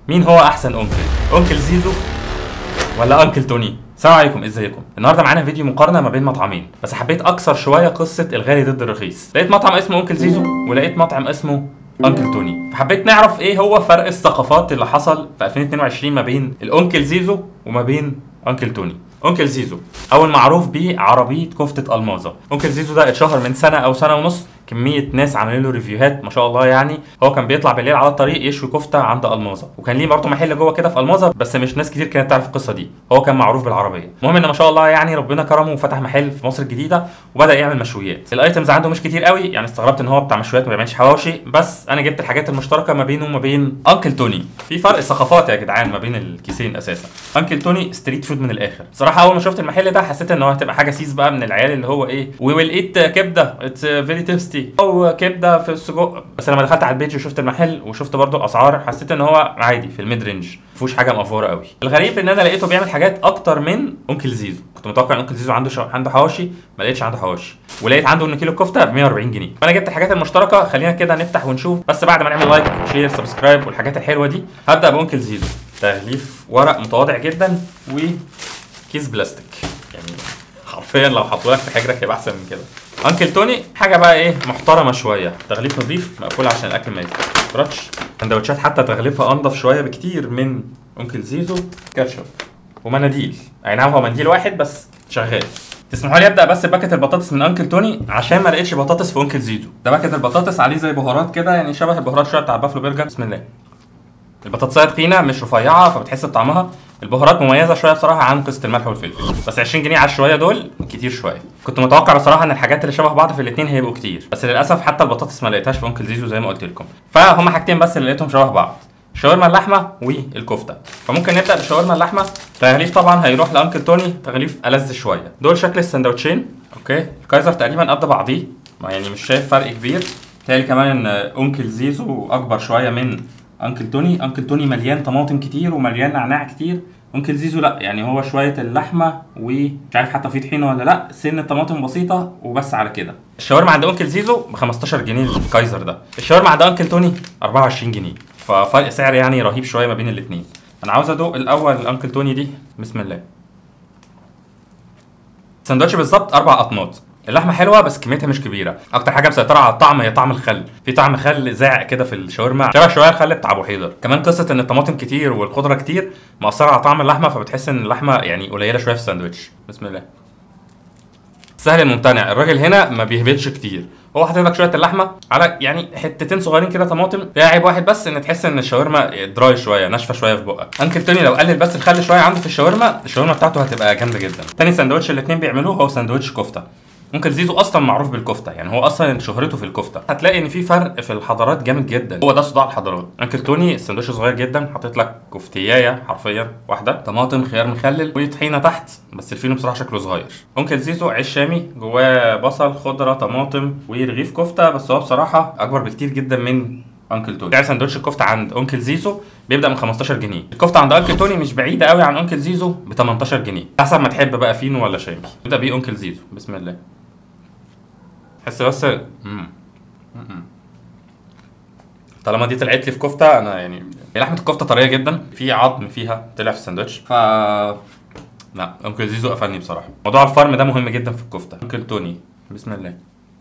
مين هو احسن انكل انكل زيزو ولا انكل توني السلام عليكم ازيكم النهارده معانا فيديو مقارنه ما بين مطعمين بس حبيت اكسر شويه قصه الغالي ضد الرخيص لقيت مطعم اسمه انكل زيزو ولقيت مطعم اسمه انكل توني فحبيت نعرف ايه هو فرق الثقافات اللي حصل في 2022 ما بين الانكل زيزو وما بين انكل توني انكل زيزو اول معروف بيه عربيه كفته المازه انكل زيزو ده اتشهر من سنه او سنه ونص كميه ناس عاملين له ريفيوهات ما شاء الله يعني هو كان بيطلع بالليل على الطريق يشوي كفته عند المازه وكان ليه برضه محل جوه كده في المازه بس مش ناس كتير كانت تعرف القصه دي هو كان معروف بالعربيه المهم ان ما شاء الله يعني ربنا كرمه وفتح محل في مصر الجديده وبدا يعمل مشويات الايتمز عنده مش كتير قوي يعني استغربت ان هو بتاع مشويات ما بيعملش حواوشي بس انا جبت الحاجات المشتركه ما بينه وما بين انكل توني في فرق ثقافات يا جدعان ما بين الكيسين اساسا انكل توني ستريت فود من الاخر بصراحه اول ما شفت المحل ده حسيت ان هو هتبقى حاجه سيس بقى من العيال اللي هو ايه وي ويل ايت كبده اتس فيري تيستي او كبده في السجق بس لما دخلت على البيج وشفت المحل وشفت برضو الاسعار حسيت ان هو عادي في الميد رينج مفيهوش حاجه مقفوره قوي الغريب ان انا لقيته بيعمل حاجات اكتر من انكل زيزو كنت متوقع ان انكل زيزو عنده شو... عنده حواوشي ما لقيتش عنده حواوشي ولقيت عنده ان كيلو كفته ب 140 جنيه فانا جبت الحاجات المشتركه خلينا كده نفتح ونشوف بس بعد ما نعمل لايك شير سبسكرايب والحاجات الحلوه دي هبدا بانكل زيزو تغليف ورق متواضع جدا وكيس بلاستيك يعني حرفيا لو حطوا لك في حجرك يبقى احسن من كده انكل توني حاجه بقى ايه محترمه شويه تغليف نظيف مقفول عشان الاكل ما يتفرطش سندوتشات حتى تغليفها انضف شويه بكتير من انكل زيزو كاتشب ومناديل اي نعم هو منديل واحد بس شغال تسمحوا لي ابدا بس بباكت البطاطس من انكل توني عشان ما لقيتش بطاطس في انكل زيزو ده باكت البطاطس عليه زي بهارات كده يعني شبه البهارات شويه بتاع بافلو برجر بسم الله البطاطسايه تخينه مش رفيعه فبتحس بطعمها البهارات مميزه شويه بصراحه عن قصه الملح والفلفل بس 20 جنيه على الشويه دول كتير شويه كنت متوقع بصراحه ان الحاجات اللي شبه بعض في الاثنين هيبقوا كتير بس للاسف حتى البطاطس ما لقيتهاش في انكل زيزو زي ما قلت لكم فهم حاجتين بس اللي لقيتهم شبه بعض شاورما اللحمه والكفته فممكن نبدا بشاورما اللحمه تغليف طبعا هيروح لانكل توني تغليف ألذ شويه دول شكل السندوتشين اوكي الكايزر تقريبا قد بعضيه يعني مش شايف فرق كبير تالي كمان ان انكل زيزو اكبر شويه من انكل توني انكل توني مليان طماطم كتير ومليان نعناع كتير انكل زيزو لا يعني هو شويه اللحمه ومش عارف حتى في طحينه ولا لا سن الطماطم بسيطه وبس على كده الشاورما عند انكل زيزو ب 15 جنيه الكايزر ده الشاورما عند انكل توني 24 جنيه ففرق سعر يعني رهيب شويه ما بين الاثنين انا عاوز ادوق الاول الانكل توني دي بسم الله سندوتش بالظبط اربع اطنات اللحمه حلوه بس كميتها مش كبيره اكتر حاجه مسيطره على الطعم هي طعم الخل في طعم خل زاع كده في الشاورما شبه شويه الخل بتاع ابو حيدر كمان قصه ان الطماطم كتير والخضره كتير مأثره على طعم اللحمه فبتحس ان اللحمه يعني قليله شويه في الساندوتش بسم الله سهل الممتنع الراجل هنا ما بيهبطش كتير هو حاطط لك شويه اللحمه على يعني حتتين صغيرين كده طماطم فيها عيب واحد بس ان تحس ان الشاورما دراي شويه ناشفه شويه في بقك انكل توني لو قلل بس الخل شويه عنده في الشاورما الشاورما بتاعته هتبقى جامده جدا تاني ساندوتش الاثنين بيعملوه هو ساندوتش كفته ممكن زيزو اصلا معروف بالكفته يعني هو اصلا شهرته في الكفته هتلاقي ان في فرق في الحضارات جامد جدا هو ده صداع الحضارات انكل توني السندوتش صغير جدا حاطط لك كفتيايه حرفيا واحده طماطم خيار مخلل وطحينه تحت بس الفينو بصراحه شكله صغير انكل زيزو عيش شامي جواه بصل خضره طماطم ورغيف كفته بس هو بصراحه اكبر بكتير جدا من انكل توني سعر سندوتش الكفته عند انكل زيزو بيبدا من 15 جنيه الكفته عند انكل توني مش بعيده قوي عن انكل زيزو ب 18 جنيه حسب ما تحب بقى فينو ولا شامي نبدا بيه انكل زيزو بسم الله حس بس مم. مم. طالما دي طلعت لي في كفته انا يعني لحمه الكفته طريه جدا في عظم فيها طلع في الساندوتش ف لا انكل زيزو قفلني بصراحه موضوع الفرم ده مهم جدا في الكفته انكل توني بسم الله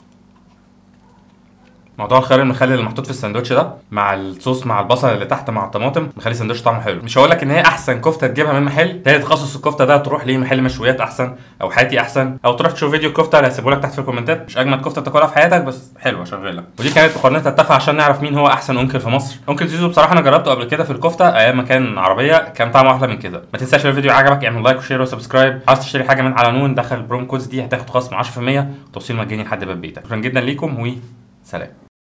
موضوع الخيار المخلل اللي محطوط في الساندوتش ده مع الصوص مع البصل اللي تحت مع الطماطم مخلي الساندوتش طعمه حلو مش هقول لك ان هي احسن كفته تجيبها من محل تاني تخصص الكفته ده تروح ليه محل مشويات احسن او حياتي احسن او تروح تشوف فيديو الكفته اللي هسيبه لك تحت في الكومنتات مش اجمد كفته تاكلها في حياتك بس حلوه شغاله ودي كانت مقارنتها التافهه عشان نعرف مين هو احسن انكل في مصر انكل زيزو بصراحه انا جربته قبل كده في الكفته ايام ما كان عربيه كان طعمه احلى من كده ما تنساش لو الفيديو عجبك اعمل لايك وشير وسبسكرايب عاوز تشتري حاجه من على نون دخل البروم كودز دي هتاخد خصم 10% وتوصيل مجاني لحد باب بيتك شكرا جدا ليكم وسلام